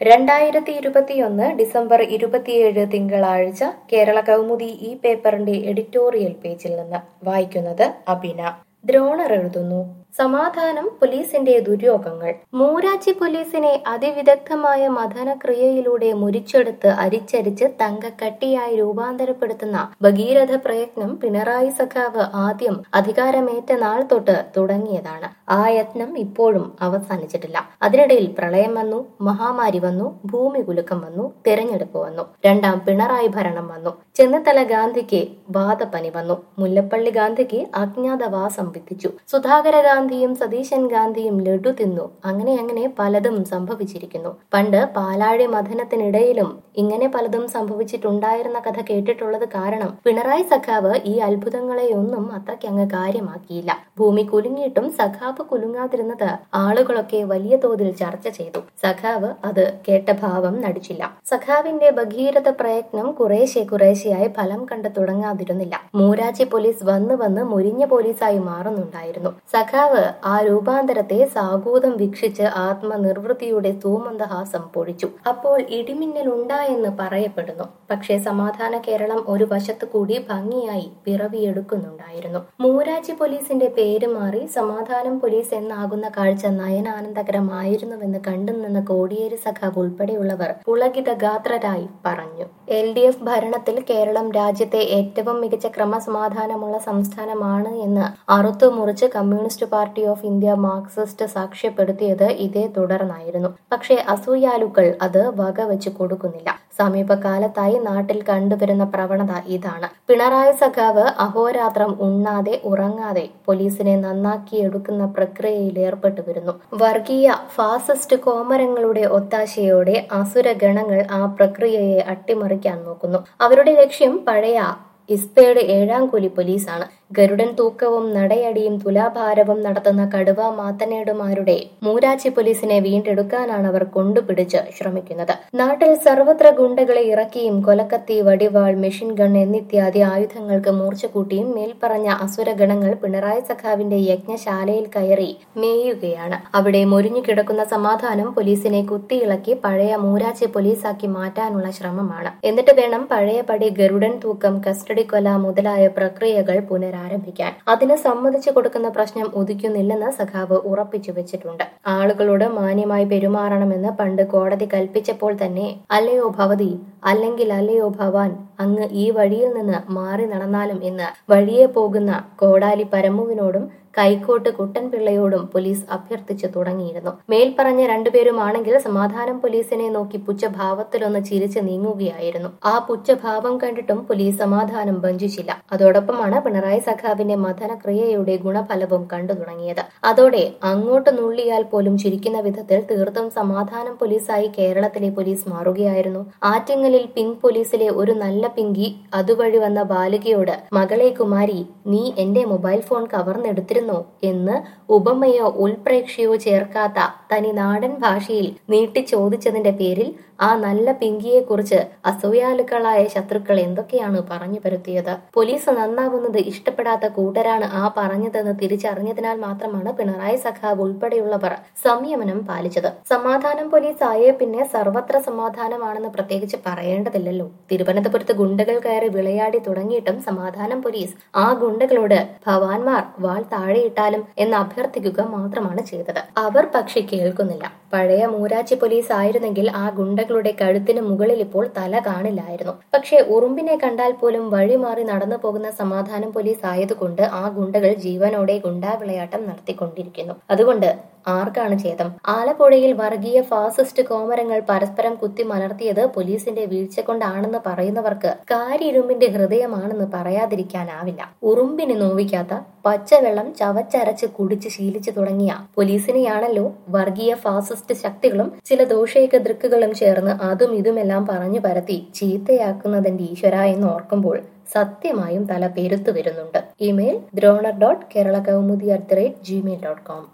രണ്ടായിരത്തി ഇരുപത്തിയൊന്ന് ഡിസംബർ ഇരുപത്തിയേഴ് തിങ്കളാഴ്ച കേരള കൗമുദി ഈ പേപ്പറിന്റെ എഡിറ്റോറിയൽ പേജിൽ നിന്ന് വായിക്കുന്നത് അബിന ദ്രോണർ എഴുതുന്നു സമാധാനം പോലീസിന്റെ ദുര്യോഗങ്ങൾ മൂരാച്ചി പോലീസിനെ അതിവിദഗ്ധമായ മഥനക്രിയയിലൂടെ മുരിച്ചെടുത്ത് അരിച്ചരിച്ച് തങ്കക്കട്ടിയായി രൂപാന്തരപ്പെടുത്തുന്ന ഭഗീരഥ പ്രയത്നം പിണറായി സഖാവ് ആദ്യം അധികാരമേറ്റ നാൾ തൊട്ട് തുടങ്ങിയതാണ് ആ യത്നം ഇപ്പോഴും അവസാനിച്ചിട്ടില്ല അതിനിടയിൽ പ്രളയം വന്നു മഹാമാരി വന്നു ഭൂമി കുലുക്കം വന്നു തെരഞ്ഞെടുപ്പ് വന്നു രണ്ടാം പിണറായി ഭരണം വന്നു ചെന്നിത്തല ഗാന്ധിക്ക് വാദപ്പനി വന്നു മുല്ലപ്പള്ളി ഗാന്ധിക്ക് അജ്ഞാതവാസം വിധിച്ചു സുധാകര ഗാന്ധിയും സതീശൻ ഗാന്ധിയും ലഡു തിന്നു അങ്ങനെ അങ്ങനെ പലതും സംഭവിച്ചിരിക്കുന്നു പണ്ട് പാലാഴി മഥനത്തിനിടയിലും ഇങ്ങനെ പലതും സംഭവിച്ചിട്ടുണ്ടായിരുന്ന കഥ കേട്ടിട്ടുള്ളത് കാരണം പിണറായി സഖാവ് ഈ അത്ഭുതങ്ങളെയൊന്നും അത്രയ്ക്ക് അങ്ങ് കാര്യമാക്കിയില്ല ഭൂമി കുലുങ്ങിയിട്ടും സഖാവ് കുലുങ്ങാതിരുന്നത് ആളുകളൊക്കെ വലിയ തോതിൽ ചർച്ച ചെയ്തു സഖാവ് അത് കേട്ട ഭാവം നടിച്ചില്ല സഖാവിന്റെ ഭഗീരഥ പ്രയത്നം കുറേശ്ശെ കുറേശ്ശെയായി ഫലം കണ്ടു തുടങ്ങാതിരുന്നില്ല മൂരാച്ചി പോലീസ് വന്ന് വന്ന് മുരിഞ്ഞ പോലീസായി മാറുന്നുണ്ടായിരുന്നു സഖാവ് ആ രൂപാന്തരത്തെ സാഗൂതം വീക്ഷിച്ച് ആത്മനിർവൃത്തിയുടെ സൂമന്ദഹാസം പൊഴിച്ചു അപ്പോൾ ഇടിമിന്നൽ ഉണ്ടായെന്ന് പറയപ്പെടുന്നു പക്ഷേ സമാധാന കേരളം ഒരു വശത്തു കൂടി ഭംഗിയായി പിറവിയെടുക്കുന്നുണ്ടായിരുന്നു മൂരാജി പോലീസിന്റെ പേര് മാറി സമാധാനം പോലീസ് എന്നാകുന്ന കാഴ്ച നയനാനന്ദകരമായിരുന്നുവെന്ന് കണ്ടുനിന്ന കോടിയേരി സഖാവ് ഉൾപ്പെടെയുള്ളവർ പുളകിത ഗാത്രരായി പറഞ്ഞു എൽ ഡി എഫ് ഭരണത്തിൽ കേരളം രാജ്യത്തെ ഏറ്റവും മികച്ച ക്രമസമാധാനമുള്ള സംസ്ഥാനമാണ് എന്ന് അറുത്തു മുറിച്ച് Communist Party of India Marxist സാക്ഷ്യപ്പെടുത്തിയത് ഇതേ തുടർന്നായിരുന്നു പക്ഷേ അസൂയാലുക്കൾ അത് വകവെച്ച് കൊടുക്കുന്നില്ല സമീപകാലത്തായി നാട്ടിൽ കണ്ടുവരുന്ന പ്രവണത ഇതാണ് പിണറായി സഖാവ് അഹോരാത്രം ഉണ്ണാതെ ഉറങ്ങാതെ പോലീസിനെ നന്നാക്കിയെടുക്കുന്ന പ്രക്രിയയിൽ ഏർപ്പെട്ടു വരുന്നു വർഗീയ ഫാസിസ്റ്റ് കോമരങ്ങളുടെ ഒത്താശയോടെ അസുരഗണങ്ങൾ ആ പ്രക്രിയയെ അട്ടിമറിക്കാൻ നോക്കുന്നു അവരുടെ ലക്ഷ്യം പഴയ ഇസ്പയുടെ ഏഴാം കൂലി പോലീസാണ് ഗരുഡൻ തൂക്കവും നടയടിയും തുലാഭാരവും നടത്തുന്ന കടുവ മാത്തനേടുമാരുടെ മൂരാച്ചി പോലീസിനെ വീണ്ടെടുക്കാനാണ് അവർ കൊണ്ടുപിടിച്ച് ശ്രമിക്കുന്നത് നാട്ടിൽ സർവത്ര ഗുണ്ടകളെ ഇറക്കിയും കൊലക്കത്തി വടിവാൾ മെഷീൻ ഗൺ എന്നിത്യാദി ആയുധങ്ങൾക്ക് മൂർച്ച കൂട്ടിയും മേൽപ്പറഞ്ഞ അസുരഗണങ്ങൾ പിണറായി സഖാവിന്റെ യജ്ഞശാലയിൽ കയറി മേയുകയാണ് അവിടെ മുരിഞ്ഞു കിടക്കുന്ന സമാധാനം പോലീസിനെ കുത്തിയിളക്കി പഴയ മൂരാച്ചി പോലീസാക്കി മാറ്റാനുള്ള ശ്രമമാണ് എന്നിട്ട് വേണം പഴയ പടി ഗരുഡൻ തൂക്കം കസ്റ്റഡി കൊല മുതലായ പ്രക്രിയകൾ പുനരാരംഭിക്കാൻ അതിന് സമ്മതിച്ചു കൊടുക്കുന്ന പ്രശ്നം ഉദിക്കുന്നില്ലെന്ന് സഖാവ് ഉറപ്പിച്ചു വെച്ചിട്ടുണ്ട് ആളുകളോട് മാന്യമായി പെരുമാറണമെന്ന് പണ്ട് കോടതി കൽപ്പിച്ചപ്പോൾ തന്നെ അല്ലയോ ഭവതി അല്ലെങ്കിൽ അല്ലയോ ഭവാൻ അങ്ങ് ഈ വഴിയിൽ നിന്ന് മാറി നടന്നാലും എന്ന് വഴിയെ പോകുന്ന കോടാലി പരമുവിനോടും കൈക്കോട്ട് കുട്ടൻപിള്ളയോടും പോലീസ് അഭ്യർത്ഥിച്ചു തുടങ്ങിയിരുന്നു മേൽപ്പറഞ്ഞ രണ്ടുപേരുമാണെങ്കിൽ സമാധാനം പോലീസിനെ നോക്കി പുച്ഛഭാവത്തിലൊന്ന് ചിരിച്ചു നീങ്ങുകയായിരുന്നു ആ പുച്ഛഭാവം കണ്ടിട്ടും പോലീസ് സമാധാനം വഞ്ചിച്ചില്ല അതോടൊപ്പമാണ് പിണറായി സഖാവിന്റെ മഥനക്രിയയുടെ ഗുണഫലവും കണ്ടു തുടങ്ങിയത് അതോടെ അങ്ങോട്ട് നുള്ളിയാൽ പോലും ചിരിക്കുന്ന വിധത്തിൽ തീർത്തും സമാധാനം പോലീസായി കേരളത്തിലെ പോലീസ് മാറുകയായിരുന്നു ആറ്റിങ്ങലിൽ പിങ്ക് പോലീസിലെ ഒരു നല്ല പിങ്കി അതുവഴി വന്ന ബാലികയോട് മകളെ കുമാരി നീ എന്റെ മൊബൈൽ ഫോൺ കവർന്നെടുത്തിരുന്നു എന്ന് ഉപമയോ ഉൾപ്രേക്ഷയോ ചേർക്കാത്ത തനി നാടൻ ഭാഷയിൽ നീട്ടി ചോദിച്ചതിന്റെ പേരിൽ ആ നല്ല പിങ്കിയെ കുറിച്ച് അസൂയാലുക്കളായ ശത്രുക്കൾ എന്തൊക്കെയാണ് പറഞ്ഞു പരത്തിയത് പോലീസ് നന്നാവുന്നത് ഇഷ്ടപ്പെടാത്ത കൂട്ടരാണ് ആ പറഞ്ഞതെന്ന് തിരിച്ചറിഞ്ഞതിനാൽ മാത്രമാണ് പിണറായി സഖാവ് ഉൾപ്പെടെയുള്ളവർ സംയമനം പാലിച്ചത് സമാധാനം പോലീസ് ആയ പിന്നെ സർവത്ര സമാധാനമാണെന്ന് പ്രത്യേകിച്ച് പറയേണ്ടതില്ലല്ലോ തിരുവനന്തപുരത്ത് ഗുണ്ടകൾ കയറി വിളയാടി തുടങ്ങിയിട്ടും സമാധാനം പോലീസ് ആ ഗുണ്ടകളോട് ഭവാൻമാർ വാൾ താഴെയിട്ടാലും എന്ന് അഭ്യർത്ഥിക്കുക മാത്രമാണ് ചെയ്തത് അവർ പക്ഷെ കേൾക്കുന്നില്ല പഴയ മൂരാച്ചി പോലീസ് ആയിരുന്നെങ്കിൽ ആ ഗുണ്ടകളുടെ കഴുത്തിന് മുകളിൽ ഇപ്പോൾ തല കാണില്ലായിരുന്നു പക്ഷേ ഉറുമ്പിനെ കണ്ടാൽ പോലും വഴിമാറി നടന്നു പോകുന്ന സമാധാനം പോലീസ് ആയതുകൊണ്ട് ആ ഗുണ്ടകൾ ജീവനോടെ ഗുണ്ടാവിളയാട്ടം നടത്തിക്കൊണ്ടിരിക്കുന്നു അതുകൊണ്ട് ആർക്കാണ് ഛേദം ആലപ്പുഴയിൽ വർഗീയ ഫാസിസ്റ്റ് കോമരങ്ങൾ പരസ്പരം കുത്തി മലർത്തിയത് പോലീസിന്റെ വീഴ്ച കൊണ്ടാണെന്ന് പറയുന്നവർക്ക് കാരിരുമ്പിന്റെ ഹൃദയമാണെന്ന് പറയാതിരിക്കാനാവില്ല ഉറുമ്പിനെ നോവിക്കാത്ത പച്ചവെള്ളം ചവച്ചരച്ച് കുടിച്ച് ശീലിച്ചു തുടങ്ങിയ പോലീസിനെയാണല്ലോ വർഗീയ ഫാസിസ്റ്റ് ശക്തികളും ചില ദോഷൈക ദൃക്കുകളും ചേർന്ന് അതും ഇതുമെല്ലാം പറഞ്ഞു പരത്തി ചീത്തയാക്കുന്നതിന്റെ ഈശ്വര എന്ന് ഓർക്കുമ്പോൾ സത്യമായും തല പെരുത്തു വരുന്നുണ്ട് ഇമെയിൽ ദ്രോണർ dot Kerala Kaumudi at the rate Gmail dot com